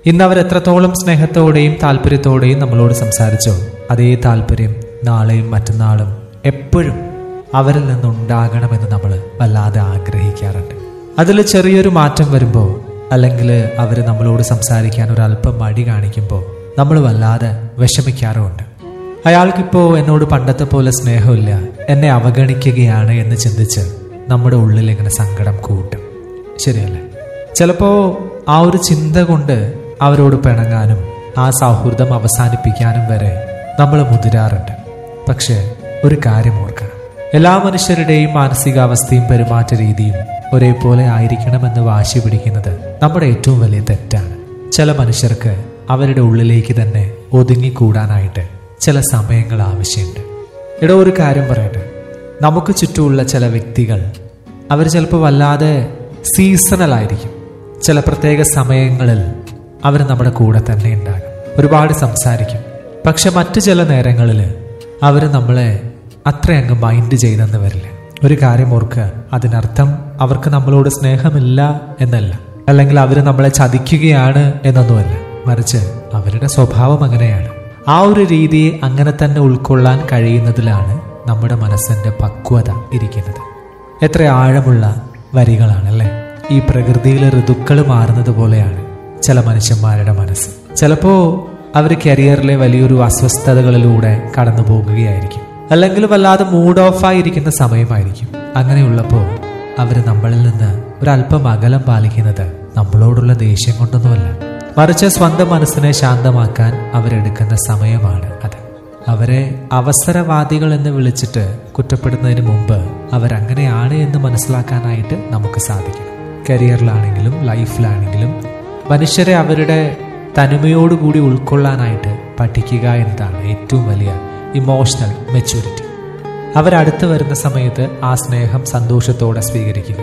ഇന്ന് അവർ എത്രത്തോളം സ്നേഹത്തോടെയും താല്പര്യത്തോടെയും നമ്മളോട് സംസാരിച്ചോ അതേ താല്പര്യം നാളെയും മറ്റന്നാളും എപ്പോഴും അവരിൽ നിന്നുണ്ടാകണമെന്ന് നമ്മൾ വല്ലാതെ ആഗ്രഹിക്കാറുണ്ട് അതിൽ ചെറിയൊരു മാറ്റം വരുമ്പോൾ അല്ലെങ്കിൽ അവർ നമ്മളോട് സംസാരിക്കാൻ ഒരു അല്പം മടി കാണിക്കുമ്പോൾ നമ്മൾ വല്ലാതെ വിഷമിക്കാറുമുണ്ട് അയാൾക്കിപ്പോൾ എന്നോട് പണ്ടത്തെ പോലെ സ്നേഹമില്ല എന്നെ അവഗണിക്കുകയാണ് എന്ന് ചിന്തിച്ച് നമ്മുടെ ഉള്ളിൽ ഇങ്ങനെ സങ്കടം കൂട്ടും ശരിയല്ലേ ചിലപ്പോൾ ആ ഒരു ചിന്ത കൊണ്ട് അവരോട് പിണങ്ങാനും ആ സൗഹൃദം അവസാനിപ്പിക്കാനും വരെ നമ്മൾ മുതിരാറുണ്ട് പക്ഷേ ഒരു കാര്യം ഓർക്കണം എല്ലാ മനുഷ്യരുടെയും മാനസികാവസ്ഥയും പെരുമാറ്റ രീതിയും ഒരേപോലെ ആയിരിക്കണമെന്ന് വാശി പിടിക്കുന്നത് നമ്മുടെ ഏറ്റവും വലിയ തെറ്റാണ് ചില മനുഷ്യർക്ക് അവരുടെ ഉള്ളിലേക്ക് തന്നെ ഒതുങ്ങിക്കൂടാനായിട്ട് ചില സമയങ്ങൾ ആവശ്യമുണ്ട് ഇടോ ഒരു കാര്യം പറയട്ടെ നമുക്ക് ചുറ്റുമുള്ള ചില വ്യക്തികൾ അവർ ചിലപ്പോൾ വല്ലാതെ സീസണൽ ആയിരിക്കും ചില പ്രത്യേക സമയങ്ങളിൽ അവർ നമ്മുടെ കൂടെ തന്നെ ഉണ്ടാകും ഒരുപാട് സംസാരിക്കും പക്ഷെ മറ്റു ചില നേരങ്ങളിൽ അവർ നമ്മളെ അത്രയങ്ങ് മൈൻഡ് ചെയ്തെന്ന് വരില്ല ഒരു കാര്യം ഓർക്കുക അതിനർത്ഥം അവർക്ക് നമ്മളോട് സ്നേഹമില്ല എന്നല്ല അല്ലെങ്കിൽ അവർ നമ്മളെ ചതിക്കുകയാണ് എന്നൊന്നുമല്ല മറിച്ച് അവരുടെ സ്വഭാവം അങ്ങനെയാണ് ആ ഒരു രീതിയെ അങ്ങനെ തന്നെ ഉൾക്കൊള്ളാൻ കഴിയുന്നതിലാണ് നമ്മുടെ മനസ്സിന്റെ പക്വത ഇരിക്കുന്നത് എത്ര ആഴമുള്ള വരികളാണല്ലേ ഈ പ്രകൃതിയിലെ ഋതുക്കൾ മാറുന്നത് പോലെയാണ് ചില മനുഷ്യന്മാരുടെ മനസ്സ് ചിലപ്പോ അവർ കരിയറിലെ വലിയൊരു അസ്വസ്ഥതകളിലൂടെ കടന്നു പോകുകയായിരിക്കും അല്ലെങ്കിൽ വല്ലാതെ മൂഡ് ഓഫ് ആയിരിക്കുന്ന സമയമായിരിക്കും അങ്ങനെയുള്ളപ്പോൾ അവർ നമ്മളിൽ നിന്ന് ഒരല്പം അകലം പാലിക്കുന്നത് നമ്മളോടുള്ള ദേഷ്യം കൊണ്ടൊന്നുമല്ല മറിച്ച് സ്വന്തം മനസ്സിനെ ശാന്തമാക്കാൻ അവരെടുക്കുന്ന സമയമാണ് അത് അവരെ അവസരവാദികൾ എന്ന് വിളിച്ചിട്ട് കുറ്റപ്പെടുന്നതിന് മുമ്പ് അവരങ്ങനെയാണ് എന്ന് മനസ്സിലാക്കാനായിട്ട് നമുക്ക് സാധിക്കണം കരിയറിലാണെങ്കിലും ലൈഫിലാണെങ്കിലും മനുഷ്യരെ അവരുടെ തനിമയോടുകൂടി ഉൾക്കൊള്ളാനായിട്ട് പഠിക്കുക എന്നതാണ് ഏറ്റവും വലിയ ഇമോഷണൽ മെച്യൂരിറ്റി അവരടുത്ത് വരുന്ന സമയത്ത് ആ സ്നേഹം സന്തോഷത്തോടെ സ്വീകരിക്കുക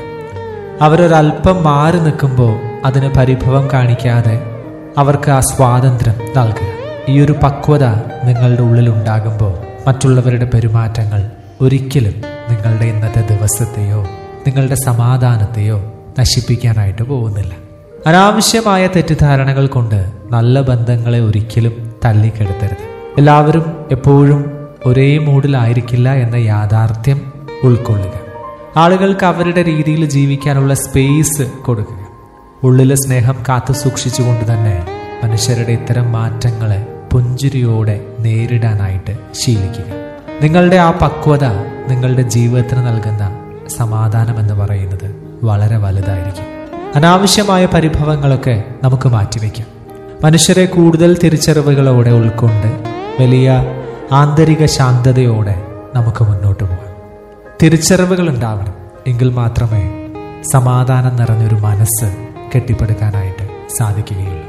അവരൊരല്പം മാറി നിൽക്കുമ്പോൾ അതിന് പരിഭവം കാണിക്കാതെ അവർക്ക് ആ സ്വാതന്ത്ര്യം നൽകുക ഈ ഒരു പക്വത നിങ്ങളുടെ ഉള്ളിൽ ഉണ്ടാകുമ്പോൾ മറ്റുള്ളവരുടെ പെരുമാറ്റങ്ങൾ ഒരിക്കലും നിങ്ങളുടെ ഇന്നത്തെ ദിവസത്തെയോ നിങ്ങളുടെ സമാധാനത്തെയോ നശിപ്പിക്കാനായിട്ട് പോകുന്നില്ല അനാവശ്യമായ തെറ്റിദ്ധാരണകൾ കൊണ്ട് നല്ല ബന്ധങ്ങളെ ഒരിക്കലും തള്ളിക്കെടുത്തരുത് എല്ലാവരും എപ്പോഴും ഒരേ മൂഡിലായിരിക്കില്ല എന്ന യാഥാർത്ഥ്യം ഉൾക്കൊള്ളുക ആളുകൾക്ക് അവരുടെ രീതിയിൽ ജീവിക്കാനുള്ള സ്പേസ് കൊടുക്കുക ഉള്ളിലെ സ്നേഹം കാത്തു സൂക്ഷിച്ചുകൊണ്ട് തന്നെ മനുഷ്യരുടെ ഇത്തരം മാറ്റങ്ങളെ പുഞ്ചിരിയോടെ നേരിടാനായിട്ട് ശീലിക്കുക നിങ്ങളുടെ ആ പക്വത നിങ്ങളുടെ ജീവിതത്തിന് നൽകുന്ന സമാധാനം എന്ന് പറയുന്നത് വളരെ വലുതായിരിക്കും അനാവശ്യമായ പരിഭവങ്ങളൊക്കെ നമുക്ക് മാറ്റിവെക്കാം മനുഷ്യരെ കൂടുതൽ തിരിച്ചറിവുകളോടെ ഉൾക്കൊണ്ട് വലിയ ആന്തരിക ശാന്തതയോടെ നമുക്ക് മുന്നോട്ട് പോകാം തിരിച്ചറിവുകൾ ഉണ്ടാവണം എങ്കിൽ മാത്രമേ സമാധാനം നിറഞ്ഞൊരു മനസ്സ് കെട്ടിപ്പടുക്കാനായിട്ട് സാധിക്കുകയുള്ളൂ